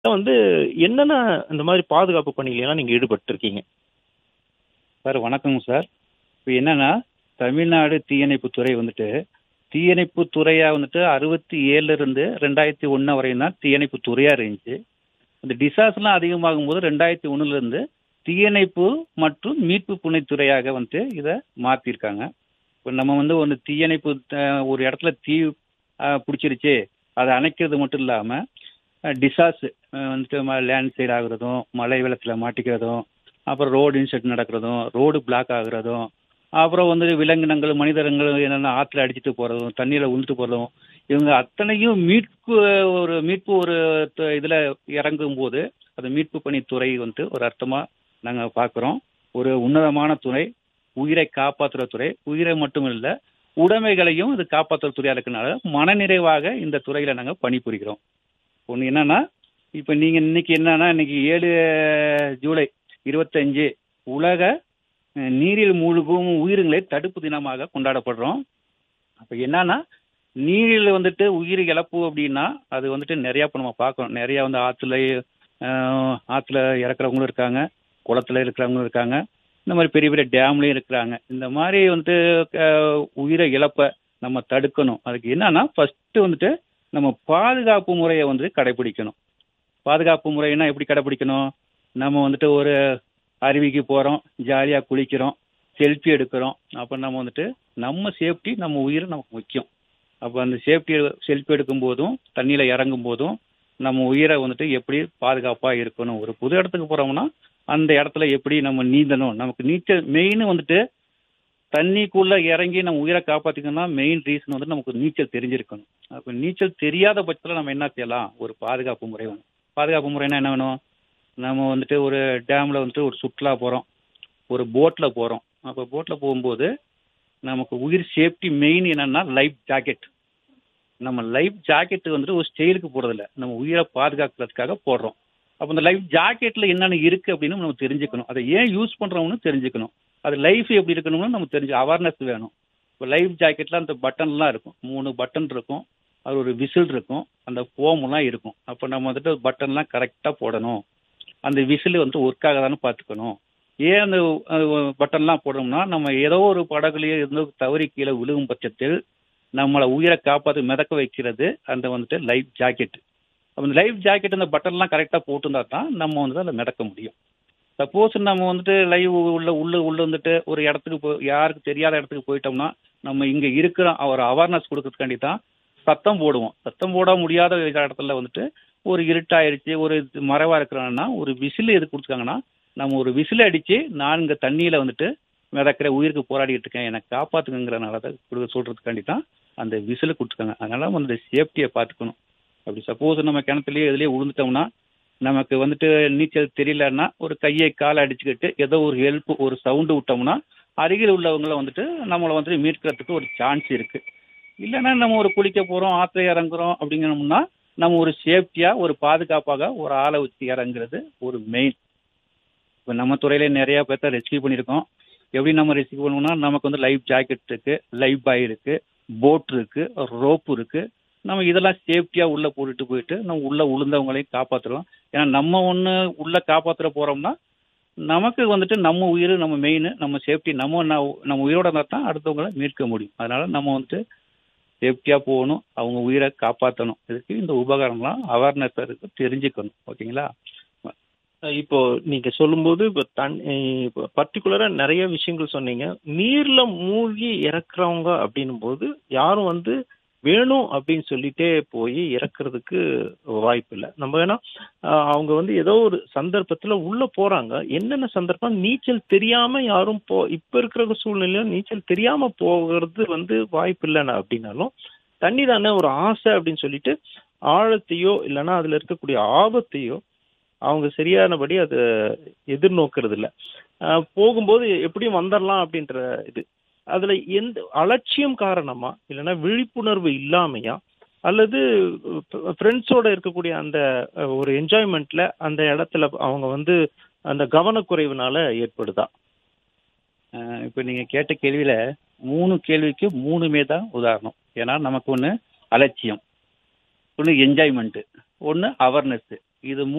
வந்து என்னென்ன இந்த மாதிரி பாதுகாப்பு பணியிலலாம் நீங்க ஈடுபட்டிருக்கீங்க? சார் வணக்கங்க சார். இப்ப என்னன்னா, தமிழ்நாடு தீயணைப்புத் துறை வந்துட்டு, தீயணைப்புத் துறையா வந்துட்டு 67ல இருந்து 2001 வரையும் தான் தீயணைப்புத் துறையா இருந்துச்சு. இந்த டிசாஸ்டர்லாம் அதிகமாகும்போது 2001ல இருந்து தீயணைப்பு மற்றும் மீட்பு துணைத்துறையாக வந்துட்டு இத மாத்திருக்காங்க. இப்ப நம்ம வந்து ஒண்ணு தீயணைப்பு அ ஒரு இடத்துல தீ அ புடிச்சிருச்சு. அத அணைக்கிறது மட்டும் இல்லாம, அ டிசாஸ் அ வந்துட்டு ம லேண்ட்ஸ்லைட் ஆகுறதும், மழை வெள்ளத்துல மாட்டிக்கிறதும், அப்புறம் ரோடு இன்சிடென்ட் நடக்கிறதும், ரோடு பிளாக் ஆகுறதும், அப்புறம் வந்து விலங்கினங்கள், மனிதர்கள் என்னன்னா ஆத்துல அடிச்சிட்டு போறதும், தண்ணீல உழுந்துட்டு போறதும், இவங்க அத்தனையும் மீட்பு ஒரு மீட்பு ஒரு த இதுல இறங்கும்போது, அது மீட்பு பணித்துறை வந்துட்டு ஒரு அர்த்தமா நாங்க பார்க்குறோம். ஒரு உன்னதமான துறை, உயிரை காப்பாத்துற துறை. உயிரை மட்டும் இல்ல, உடைமைகளையும் இது காப்பாத்துற துறையா இருக்கனால, மனநிறைவாக இந்த துறையில நாங்க பணிபுரிகிறோம். ஒண்ணு என்னன்னா, இப்ப நீங்க இன்னைக்கு என்னன்னா, இன்னைக்கு 7 ஜூலை 25 உலக அ நீரில் மூழ்கும் உயிரினங்களை தடுப்பு தினமாக கொண்டாடப்படுறோம். அப்ப என்னன்னா, நீரில் வந்துட்டு உயிர் இழப்பு அப்டின்னா, அது வந்துட்டு நெறையா இப்ப நம்ம பார்க்குறோம். நெறையா வந்து ஆத்துல அ ஆத்துல இறக்குறவங்களும் இருக்காங்க. குளத்துல இருக்கிறவங்களும் இருக்காங்க. இந்த மாரி பெரிய பெரிய டேம்லயும் இருக்கிறாங்க. இந்த மாரி வந்துட்டு க உயிர இழப்ப நம்ம தடுக்கணும். அதுக்கு என்னன்னா, ஃபர்ஸ்ட்டு வந்துட்டு நம்ம பாதுகாப்பு முறைய வந்து கடைபிடிக்கணும். பாதுகாப்பு முறைன்னா எப்படி கடைபிடிக்கணும்? நம்ம வந்துட்டு ஒரு அருவிக்கு போறோம், ஜாலியா குளிக்கிறோம், செல்ஃபி எடுக்கிறோம். அப்ப நம்ம வந்துட்டு நம்ம சேஃப்டி, நம்ம உயிர் நமக்கு முக்கியம். அப்ப அந்த சேஃப்டி செல்ஃபி எடுக்கும்போதும், தண்ணீல இறங்கும்போதும், நம்ம உயிர வந்துட்டு எப்படி பாதுகாப்பா இருக்கணும். ஒரு புது இடத்துக்கு போறோம்னா, அந்த இடத்துல எப்படி நம்ம நீந்தணும். நமக்கு நீச்சல் மெயின் வந்துட்டு தண்ணிக்குள்ள இறங்கி நம்ம உயிர காப்பாத்திக்கணும்னா, மெயின் ரீசன் வந்து நமக்கு நீச்சல் தெரிஞ்சிருக்கணும். அப்ப நீச்சல் தெரியாத பட்சத்துல நம்ம என்ன செய்யலாம்? ஒரு பாதுகாப்பு முறை வேணும். பாதுகாப்பு முறைன்னா என்ன வேணும்? நம்ம வந்துட்டு ஒரு டேம்ல வந்துட்டு ஒரு சுற்றுலா போறோம். ஒரு போட்ல போறோம். அப்ப போட்ல போகும்போது, நமக்கு உயிர் சேஃப்டி மெயின் என்னன்னா, லைஃப் ஜாக்கெட். நம்ம லைஃப் ஜாக்கெட் வந்துட்டு ஒரு ஸ்டைலுக்கு போடுறதில்ல. நம்ம உயிர பாதுகாக்கிறதுக்காக போடுறோம். அப்ப இந்த லைஃப் ஜாக்கெட்ல என்னென்ன இருக்கு அப்படின்னு நம்ம தெரிஞ்சுக்கணும். அத ஏன் யூஸ் பண்றோம்னு தெரிஞ்சுக்கணும். அது லைஃப் எப்படி இருக்கணும்னு நமக்கு தெரிஞ்சு அவேர்னஸ் வேணும். இப்ப லைஃப் ஜாக்கெட்ல அந்த பட்டன்லாம் இருக்கும். 3 பட்டன் இருக்கும். அது ஒரு விசில் இருக்கும். அந்த ஃபோம்லாம் இருக்கும். அப்ப நம்ம வந்துட்டு பட்டன்லாம் கரெக்ட்டா போடணும். அந்த விசில் வந்து ஒர்க் ஆகுதான்னு பார்த்துக்கணும். ஏன் அந்த அ பட்டன்லாம் போடுறோம்னா, நம்ம ஏதோ ஒரு படகுலயோ இருந்து தவறி கீழ விழுகும் பட்சத்தில், நம்மள உயிர காப்பாத்தி மிதக்க வைக்கிறது அந்த வந்துட்டு லைஃப் ஜாக்கெட். அப்ப இந்த லைஃப் ஜாக்கெட் அந்த பட்டன்லாம் கரெக்ட்டா போட்டிருந்தா தான், நம்ம வந்து அதுல மிதக்க முடியும். சப்போஸ் நம்ம வந்துட்டு லைவ் உள்ள உள்ள உள்ள வந்துட்டு ஒரு இடத்துக்கு போ யாருக்கும் தெரியாத இடத்துக்கு போயிட்டோம்னா, நம்ம இங்க இருக்கிறோம் ஒரு அவேர்னஸ் குடுக்கறதுக்காண்டி தான் சத்தம் போடுவோம். சத்தம் போட முடியாத இடத்துல வந்துட்டு, ஒரு இருட்டாயிருச்சு, ஒரு மறைவா இருக்கிறோம்னா, ஒரு விசில் எதுக்கு குடுத்துருக்காங்கன்னா, நம்ம ஒரு விசில் அடிச்சு, நான் இங்க தண்ணீல வந்துட்டு மிதக்கிறேன், உயிருக்கு போராடிட்டு இருக்கேன். என்ன காப்பாத்துங்கங்கிறனால தான் குடு சொல்றதுக்காண்டி தான் அந்த விசில் குடுத்துருக்காங்க. அதனால அந்த சேஃப்டிய பார்த்துக்கணும். அப்படி சப்போஸ் நம்ம கிணத்துலயோ, எதுலயோ விழுந்துட்டோம்னா, நமக்கு வந்துட்டு நீச்சல் தெரியலன்னா, ஒரு கைய கால அடிச்சுக்கிட்டு, ஏதோ ஒரு ஹெல்ப் ஒரு சவுண்ட் விட்டோம்னா, அருகில் உள்ளவங்கள வந்துட்டு நம்மள வந்துட்டு மீட்கிறதுக்கு ஒரு சான்ஸ் இருக்கு. இல்லன்னா நம்ம ஒரு குளிக்க போறோம், ஆத்துல இறங்குறோம் அப்படிங்கணும்னா, நம்ம ஒரு சேஃப்டியா, ஒரு பாதுகாப்பாக ஒரு ஆள வச்சு இறங்குறது ஒரு மெயின். இப்ப நம்ம துறையில நெறைய பேத்த ரெஸ்க்யூ பண்ணியிருக்கோம். எப்படி நம்ம ரெஸ்க்யூ பண்ணுவோம்னா, நமக்கு வந்து லைஃப் ஜாக்கெட் இருக்கு, லைஃப் பாய் இருக்கு, போட் இருக்கு, ரோப் இருக்கு. நம்ம இதெல்லாம் சேஃப்டியா உள்ள போட்டுட்டு போயிட்டு, நம்ம உள்ள விழுந்தவங்களையும் காப்பாத்துறோம். ஏன்னா நம்ம ஒண்ணு உள்ள காப்பாத்துற போறோம்னா, நமக்கு வந்துட்டு நம்ம உயிரு நம்ம மெயின். நம்ம சேஃப்டி நம்ம ந நம்ம உயிரோட இருந்தா தான் அடுத்தவங்கள மீட்க முடியும். அதனால நம்ம வந்துட்டு சேஃப்டியா போகணும். அவங்க உயிர காப்பாத்தணும். இதுக்கு இந்த உபகரணம்லாம் அவேர்னஸ் இருக்கு. தெரிஞ்சுக்கணும். ஓகேங்களா? அ இப்போ நீங்க சொல்லும்போது, இப்ப தண் இப்ப பர்ட்டிகுலரா நெறைய விஷயங்கள் சொன்னீங்க. நீர்ல மூழ்கி இறக்குறவங்க அப்படின்னும்போது, யாரும் வந்து வேணும் அப்படின்னு சொல்லிட்டே போய் இறக்குறதுக்கு வாய்ப்பில்ல. நம்ம வேணா அ அவங்க வந்து ஏதோ ஒரு சந்தர்ப்பத்துல உள்ள போறாங்க. என்னென்ன சந்தர்ப்பம் நீச்சல் தெரியாம யாரும் போ இப்ப இருக்கிற சூழ்நிலையில நீச்சல் தெரியாம போகுறது வந்து வாய்ப்பில்லன்னு அப்படின்னாலும், தண்ணி தானே ஒரு ஆசை அப்படின்னு சொல்லிட்டு, ஆழத்தையோ இல்லன்னா அதுல இருக்கக்கூடிய ஆபத்தையோ, அவங்க சரியானபடி அத எதிர்நோக்குறது இல்ல. அ போகும்போது எப்படியும் வந்துரலாம் அப்படின்ற இது. அதுல எந்த அலட்சியம் காரணமா, இல்லன்னா விழிப்புணர்வு இல்லாமையா, அல்லது ஃப் ஃப்ரெண்ட்ஸோட இருக்கக்கூடிய அந்த அ ஒரு என்ஜாய்மென்ட்ல அந்த இடத்துல அவங்க வந்து அந்த கவனக்குறைவுனால ஏற்படுதா? அ இப்ப நீங்க கேட்ட கேள்வியில 3 கேள்விக்கு 3மே தான் உதாரணம். ஏன்னா நமக்கு ஒண்ணு அலட்சியம், ஒண்ணு என்ஜாய்மென்ட், ஒண்ணு அவேர்னஸ். இது